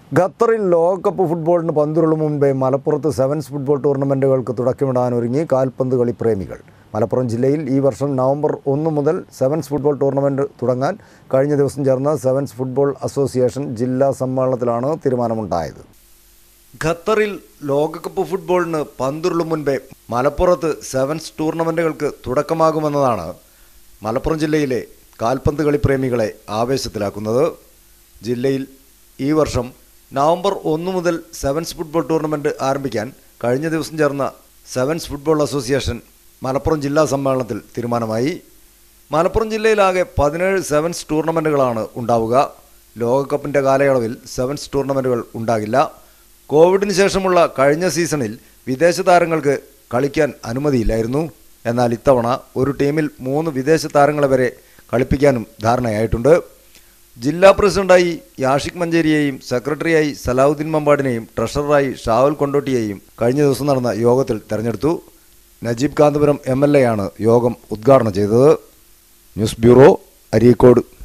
ഖത്തറിൽ ലോകകപ്പ് ഫുട്ബോളിന് പന്തുരുളും മുമ്പേ മലപ്പുറത്ത് സെവൻസ് ഫുട്ബോൾ ടൂർണമെൻറ്റുകൾക്ക് തുടക്കമിടാനൊരുങ്ങി കാൽപന്ത് കളി പ്രേമികൾ മലപ്പുറം ജില്ലയിൽ ഈ വർഷം നവംബർ ഒന്ന് മുതൽ സെവൻസ് ഫുട്ബോൾ ടൂർണമെൻറ്റ് തുടങ്ങാൻ കഴിഞ്ഞ ദിവസം ചേർന്ന സെവൻസ് ഫുട്ബോൾ അസോസിയേഷൻ ജില്ലാ സമ്മേളനത്തിലാണ് തീരുമാനമുണ്ടായത് ഖത്തറിൽ ലോകകപ്പ് ഫുട്ബോളിന് പന്തുരുളും മുൻപേ മലപ്പുറത്ത് സെവൻസ് ടൂർണമെൻറ്റുകൾക്ക് തുടക്കമാകുമെന്നതാണ് മലപ്പുറം ജില്ലയിലെ കാൽപന്ത് കളി പ്രേമികളെ ആവേശത്തിലാക്കുന്നത് ജില്ലയിൽ ഈ വർഷം നവംബർ ഒന്ന് മുതൽ സെവൻസ് ഫുട്ബോൾ ടൂർണമെൻറ്റ് ആരംഭിക്കാൻ കഴിഞ്ഞ ദിവസം ചേർന്ന സെവൻസ് ഫുട്ബോൾ അസോസിയേഷൻ മലപ്പുറം ജില്ലാ സമ്മേളനത്തിൽ തീരുമാനമായി മലപ്പുറം ജില്ലയിലാകെ പതിനേഴ് സെവൻസ് ടൂർണമെൻറ്റുകളാണ് ഉണ്ടാവുക ലോകകപ്പിൻ്റെ കാലയളവിൽ സെവൻസ് ടൂർണമെൻറ്റുകൾ ഉണ്ടാകില്ല കോവിഡിന് ശേഷമുള്ള കഴിഞ്ഞ സീസണിൽ വിദേശ താരങ്ങൾക്ക് കളിക്കാൻ അനുമതിയില്ലായിരുന്നു എന്നാൽ ഇത്തവണ ഒരു ടീമിൽ മൂന്ന് വിദേശ താരങ്ങളെ വരെ കളിപ്പിക്കാനും ധാരണയായിട്ടുണ്ട് ജില്ലാ പ്രസിഡന്റായി യാഷിക് മഞ്ചേരിയെയും സെക്രട്ടറിയായി സലാഹുദ്ദീൻ മമ്പാടിനെയും ട്രഷററായി ഷാവുൽ കൊണ്ടോട്ടിയെയും കഴിഞ്ഞ ദിവസം നടന്ന യോഗത്തിൽ തെരഞ്ഞെടുത്തു Najeeb Kanthapuram M L A ആണ് യോഗം ഉദ്ഘാടനം ചെയ്തത് ന്യൂസ് ബ്യൂറോ അരീക്കോട്